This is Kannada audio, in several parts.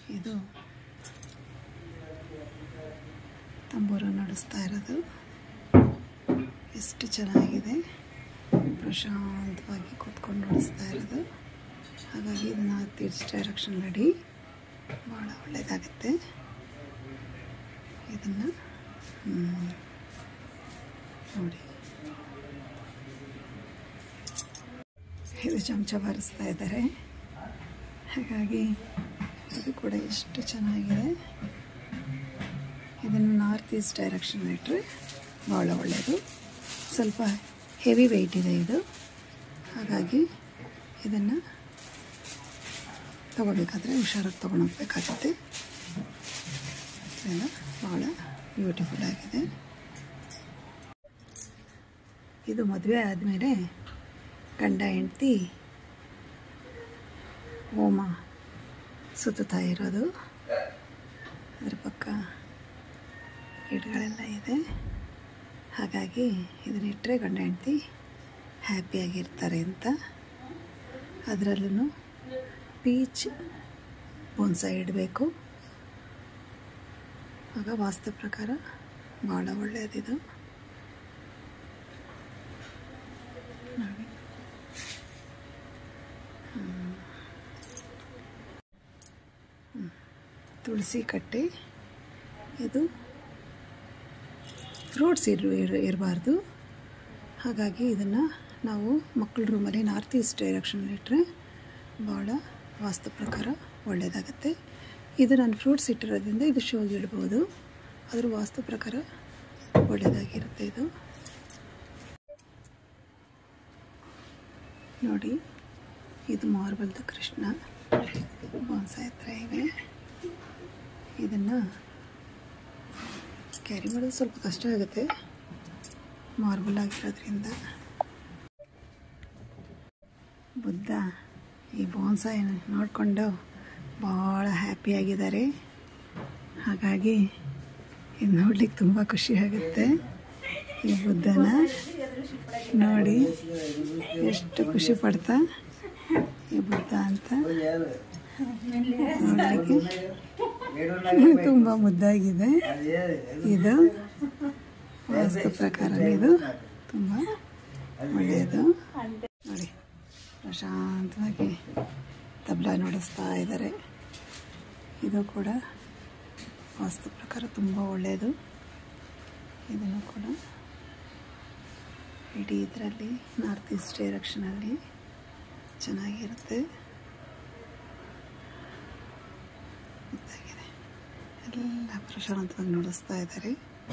ಇದು ತಂಬೂರು ನುಡಿಸ್ತಾ ಇರೋದು ಎಷ್ಟು ಚೆನ್ನಾಗಿದೆ ಪ್ರಶಾಂತವಾಗಿ ಕೂತ್ಕೊಂಡು ನುಡಿಸ್ತಾ ಇರೋದು ಹಾಗಾಗಿ ಇದನ್ನು ತೀರ್ಚ್ ಡೈರೆಕ್ಷನ್ ನಡಿ ಭಾಳ ಒಳ್ಳೆಯದಾಗುತ್ತೆ ಇದನ್ನು ನೋಡಿ ಇದು ಚಮಚ ಬಾರಿಸ್ತಾ ಇದ್ದಾರೆ ಹಾಗಾಗಿ ಇದು ಕೂಡ ಎಷ್ಟು ಚೆನ್ನಾಗಿದೆ ಇದನ್ನು ನಾರ್ತ್ ಈಸ್ಟ್ ಡೈರೆಕ್ಷನ್ ಇಟ್ಟರೆ ಭಾಳ ಒಳ್ಳೆಯದು ಸ್ವಲ್ಪ ಹೆವಿ ವೆಯ್ಟ್ ಇದೆ ಇದು ಹಾಗಾಗಿ ಇದನ್ನು ತಗೋಬೇಕಾದ್ರೆ ಹುಷಾರಾಗಿ ತೊಗೊಂಡೋಗ್ಬೇಕಾಗುತ್ತೆ ಇದೆಲ್ಲ ಭಾಳ ಬ್ಯೂಟಿಫುಲ್ ಆಗಿದೆ ಇದು ಮದುವೆ ಆದಮೇಲೆ ಗಂಡ ಹೆಂಡ್ತಿ ಹೋಮ ಸುತ್ತುತ್ತಾ ಇರೋದು ಅದ್ರ ಪಕ್ಕ ಗಿಡಗಳೆಲ್ಲ ಇದೆ ಹಾಗಾಗಿ ಇದನ್ನಿಟ್ಟರೆ ಗಂಡ ಹೆಂಡ್ತಿ ಹ್ಯಾಪಿಯಾಗಿರ್ತಾರೆ ಅಂತ ಅದರಲ್ಲೂ ಪೀಚ್ ಬೊನ್ಸಾಯಿ ಇಡಬೇಕು ಆಗ ವಾಸ್ತು ಪ್ರಕಾರ ಭಾಳ ಒಳ್ಳೆಯದಿದು ನೋಡಿ ಹ್ಮ್. ಹ್ಮ್. ತುಳಸಿ ಕಟ್ಟೆ ಇದು ಫ್ರೂಟ್ಸ್ ಇರು ಇರಬಾರ್ದು ಹಾಗಾಗಿ ಇದನ್ನು ನಾವು ಮಕ್ಕಳ ರೂಮಲ್ಲಿ ನಾರ್ತ್ ಈಸ್ಟ್ ಡೈರೆಕ್ಷನಲ್ಲಿ ಇಟ್ಟರೆ ಭಾಳ ವಾಸ್ತು ಪ್ರಕಾರ ಒಳ್ಳೆಯದಾಗತ್ತೆ ಇದು ನಾನು ಫ್ರೂಟ್ಸ್ ಇಟ್ಟಿರೋದ್ರಿಂದ ಇದು ಶೋಗೆ ಇಡ್ಬೋದು ಅದ್ರ ವಾಸ್ತು ಪ್ರಕಾರ ಒಳ್ಳೆಯದಾಗಿರುತ್ತೆ ಇದು ನೋಡಿ ಇದು ಮಾರ್ಬಲ್ದು ಕೃಷ್ಣ ಬಾನ್ಸಾಯಿ ಹತ್ರ ಇವೆ ಇದನ್ನು ಕ್ಯಾರಿ ಮಾಡೋದು ಸ್ವಲ್ಪ ಕಷ್ಟ ಆಗುತ್ತೆ ಮಾರ್ಬಲ್ ಆಗಿರೋದ್ರಿಂದ ಬುದ್ಧ ಈ ಬಾನ್ಸಾಯಿ ನೋಡಿಕೊಂಡು ಭಾಳ ಹ್ಯಾಪಿಯಾಗಿದ್ದಾರೆ ಹಾಗಾಗಿ ಇದು ನೋಡ್ಲಿಕ್ಕೆ ತುಂಬ ಖುಷಿ ಆಗುತ್ತೆ ಈ ಬುದ್ಧನ ನೋಡಿ ಎಷ್ಟು ಖುಷಿ ಪಡ್ತಾ ಈ ಬುದ್ಧ ಅಂತ ನೋಡಲಿಕ್ಕೆ ತುಂಬ ಮುದ್ದಾಗಿದೆ ಇದು ವಾಸ್ತು ಪ್ರಕಾರ ಇದು ತುಂಬ ಒಳ್ಳೆಯದು ನೋಡಿ ಪ್ರಶಾಂತವಾಗಿ ತಬಲಾ ನುಡಿಸ್ತಾ ಇದ್ದಾರೆ ಇದು ಕೂಡ ವಾಸ್ತು ಪ್ರಕಾರ ತುಂಬ ಒಳ್ಳೆಯದು ಇದನ್ನು ಕೂಡ ಇಡೀ ಇದರಲ್ಲಿ ನಾರ್ತ್ ಈಸ್ಟ್ ಡೈರೆಕ್ಷನಲ್ಲಿ ಚೆನ್ನಾಗಿರುತ್ತೆ ಗೊತ್ತಾಗಿದೆ ಎಲ್ಲ ಪ್ರಶಾಂತವಾಗಿ ನುಡಿಸ್ತಾ ಇದ್ದಾರೆ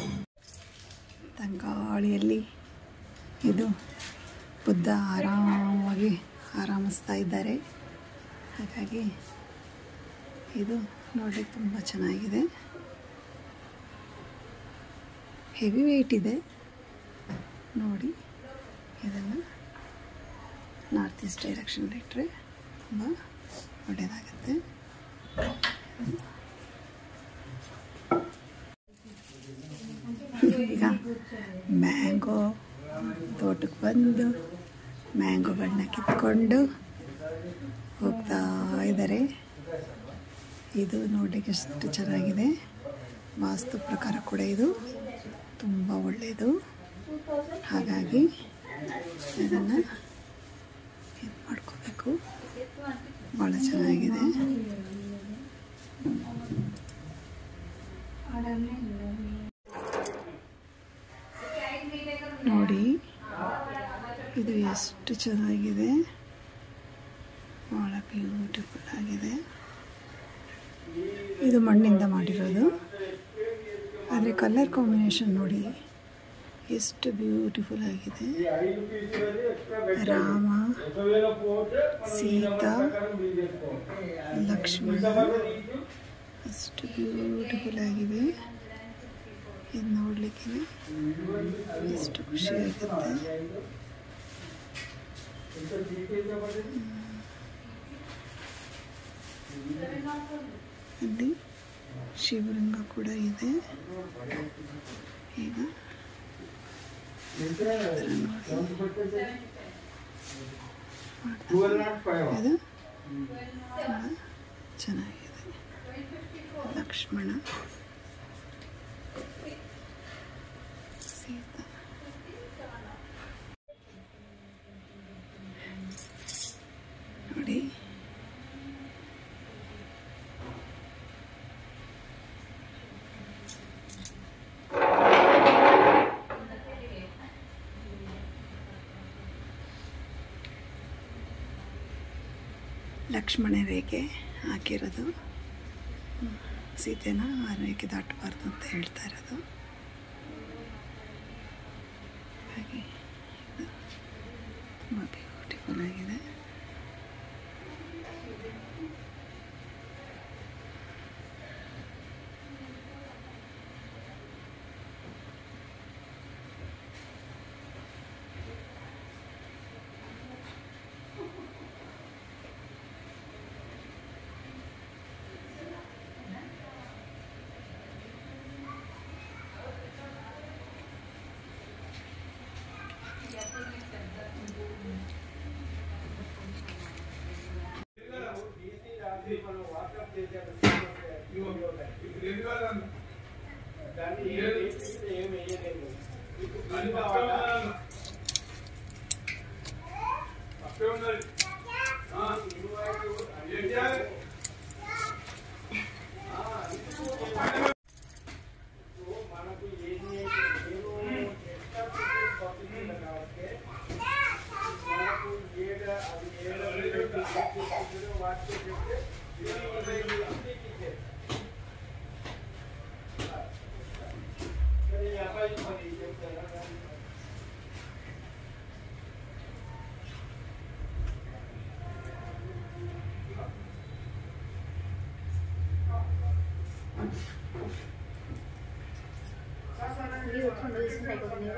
ತಂಗಾಳಿಯಲ್ಲಿ ಇದು ಬುದ್ಧ ಆರಾಮವಾಗಿ ಆರಾಮಿಸ್ತಾ ಇದ್ದಾರೆ ಹಾಗಾಗಿ ಇದು ನೋಡಲಿಕ್ಕೆ ತುಂಬ ಚೆನ್ನಾಗಿದೆ ಹೆವಿ ವೆಯ್ಟ್ ಇದೆ ನೋಡಿ ಇದನ್ನು ನಾರ್ತ್ ಈಸ್ಟ್ ಡೈರೆಕ್ಷನ್ ಇಟ್ಟರೆ ತುಂಬ ಒಳ್ಳೆಯದಾಗುತ್ತೆ ಈಗ ಮ್ಯಾಂಗೋ ತೋಟಕ್ಕೆ ಬಂದು ಮ್ಯಾಂಗೋಗಳನ್ನ ಕಿತ್ಕೊಂಡು ಹೋಗ್ತಾ ಇದ್ದಾರೆ ಇದು ನೋಡಲಿಕ್ಕೆ ಎಷ್ಟು ಚೆನ್ನಾಗಿದೆ ವಾಸ್ತು ಪ್ರಕಾರ ಕೂಡ ಇದು ತುಂಬ ಒಳ್ಳೆಯದು ಹಾಗಾಗಿ ಇದನ್ನು ಇದು ಮಾಡ್ಕೋಬೇಕು ಭಾಳ ಚೆನ್ನಾಗಿದೆ ನೋಡಿ ಇದು ಎಷ್ಟು ಚೆನ್ನಾಗಿದೆ ಭಾಳ ಬ್ಯೂಟಿಫುಲ್ ಆಗಿದೆ ಇದು ಮಣ್ಣಿಂದ ಮಾಡಿರೋದು ಆದರೆ ಕಲರ್ ಕಾಂಬಿನೇಷನ್ ನೋಡಿ ಎಷ್ಟು ಬ್ಯೂಟಿಫುಲ್ ಆಗಿದೆ ರಾಮ ಸೀತಾ ಲಕ್ಷ್ಮಣ ಎಷ್ಟು ಬ್ಯೂಟಿಫುಲ್ ಆಗಿವೆ ಇದು ನೋಡಲಿಕ್ಕೆ ಎಷ್ಟು ಖುಷಿಯಾಗುತ್ತೆ ಅಲ್ಲಿ ಶಿವಲಿಂಗ ಕೂಡ ಇದೆ ಈಗ ಇದು ತುಂಬ ಚೆನ್ನಾಗಿದೆ ಲಕ್ಷ್ಮಣ ಸೀತಾ ನೋಡಿ ಲಕ್ಷ್ಮಣ ರೇಖೆ ಹಾಕಿರೋದು ಹ್ಮ್. ಸೀತೆನ ಆ ರೇಖೆ ದಾಟಬಾರ್ದು ಅಂತ ಹೇಳ್ತಾ ಇರೋದು ಹಾಗೆ ಇದು ತುಂಬ ಬ್ಯೂಟಿಫುಲ್ ಆಗಿದೆ ನೀವು ಹೊತ್ಕೊಂಡು ಇಷ್ಟು ಹಾಕೋದು ನೀವು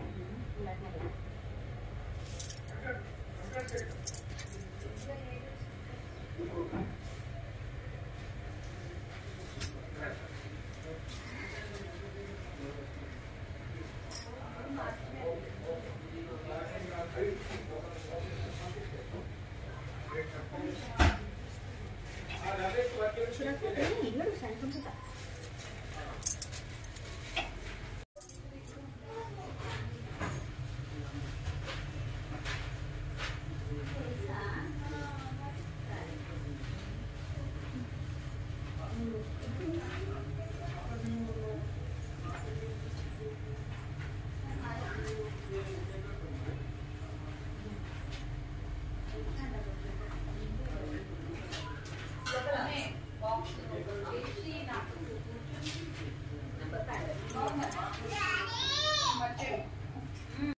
ಇಲ್ಲೂ ಸಣ್ಣ ಪುಟ್ಟ Number five.